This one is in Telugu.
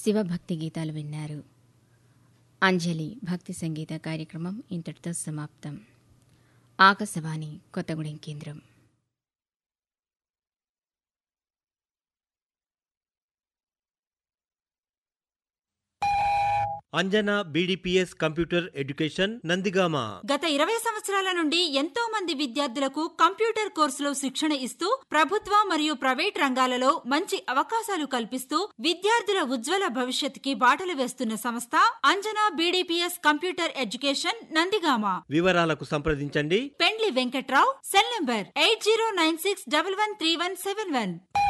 శివభక్తి గీతాలు విన్నారు అంజలి భక్తి సంగీత కార్యక్రమం ఇంతటితో సమాప్తం ఆకాశవాణి కొత్తగూడెం కేంద్రం Anjana BDPS computer education Nandigama గత ఇరవై సంవత్సరాల నుండి ఎంతో మంది విద్యార్థులకు కంప్యూటర్ కోర్సులో శిక్షణ ఇస్తూ ప్రభుత్వ మరియు ప్రైవేట్ రంగాలలో మంచి అవకాశాలు కల్పిస్తూ విద్యార్థుల ఉజ్వల భవిష్యత్తుకి బాటలు వేస్తున్న సంస్థ Anjana BDPS computer education Nandigama వివరాలకు సంప్రదించండి Pendli Venkatrao cell number eight zero nine six double one three one seven one